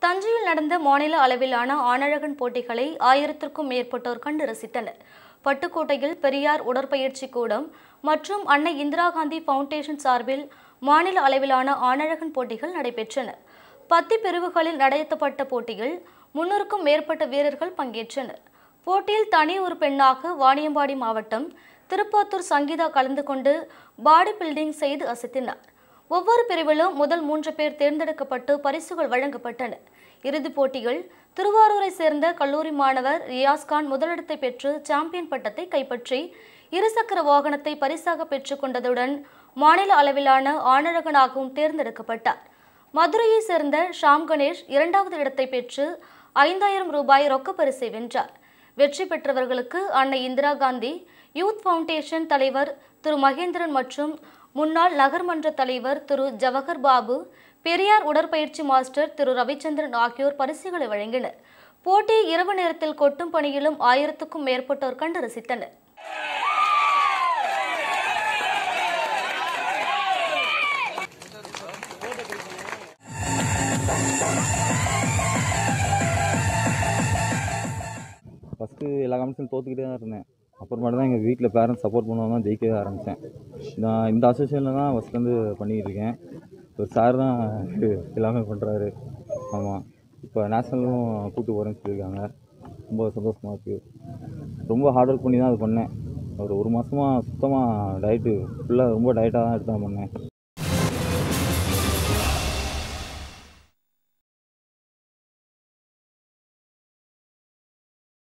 தஞ்சையில் நடந்த மாநில அளவிலான ஆணழகன் போட்டிகளை ஆயிரத்திற்கும் மேற்பட்டோர் கண்டு ரசித்தனர் பட்டுக்கோட்டையில் பெரியார் உடற்பயிற்சி கூடம் மற்றும் அன்னை இந்திரா காந்தி ஃபவுண்டேஷன் சார்பில் மாநில அளவிலான ஆணழகன் போட்டிகள் நடைபெற்றன பத்து பிரிவுகளில் நடத்தப்பட்ட போட்டியில் முன்னூறுக்கும் மேற்பட்ட வீரர்கள் பங்கேற்றனர் போட்டியில் தனி ஒரு பெண்ணாக வாணியம்பாடி மாவட்டம் திருப்பத்தூர் சங்கீதா கலந்து கொண்டு பாடி பில்டிங் செய்து அசத்தினார் ஒவ்வொரு பிரிவிலும் முதல் மூன்று பேர் தேர்ந்தெடுக்கப்பட்டு பரிசுகள் வழங்கப்பட்டன இறுதிப் போட்டிகள் திருவாரூரை சேர்ந்த கல்லூரி மாணவர் ரியாஸ்கான் முதலிடத்தை பெற்று சாம்பியன் பட்டத்தை கைப்பற்றி இருசக்கர வாகனத்தை பரிசாக பெற்றுக்கொண்டதுடன் மாநில அளவிலான ஆணழகனாகவும் தேர்ந்தெடுக்கப்பட்டார் மதுரையை சேர்ந்த ஷாம் கணேஷ் இரண்டாவது இடத்தை பெற்று ஐந்தாயிரம் ரூபாய் ரொக்கப் பரிசை வென்றார் வெற்றி பெற்றவர்களுக்கு அன்னை இந்திரா காந்தி யூத் ஃபவுண்டேஷன் தலைவர் திரு மகேந்திரன் மற்றும் முன்னாள் நகர்மன்ற தலைவர் திரு ஜவஹர் பாபு பெரியார் உடற்பயிற்சி மாஸ்டர் திரு ரவிச்சந்திரன் ஆகியோர் பரிசுகளை வழங்கினர் போட்டி இரவு நேரத்தில் கொட்டும் பணியிலும் ஆயிரத்துக்கும் மேற்பட்டோர் கண்டு ரசித்தனர் ஃபஸ்ட்டு எல்லா காம்படிஷன் தோற்றுக்கிட்டே தான் இருந்தேன் அப்புறமேட்டு தான் எங்கள் வீட்டில் பேரண்ட்ஸ் சப்போர்ட் பண்ணாங்க தான் ஜெயிக்கவே ஆரம்பித்தேன் நான் இந்த அசோசியேஷனில் தான் ஃபஸ்ட்லேருந்து பண்ணிக்கிட்டு இருக்கேன் ஒரு சார் தான் இது எல்லாமே பண்ணுறாரு ஆமாம் இப்போ நேஷ்னலும் கூப்பிட்டு போகிறேன்னு சொல்லியிருக்காங்க ரொம்ப சந்தோஷமாக இருக்குது ரொம்ப ஹார்ட் ஒர்க் பண்ணி தான் அது பண்ணேன் ஒரு ஒரு மாதமாக சுத்தமாக டயட்டு ஃபுல்லாக ரொம்ப டயட்டாக தான் எடுத்து தான் பண்ணேன்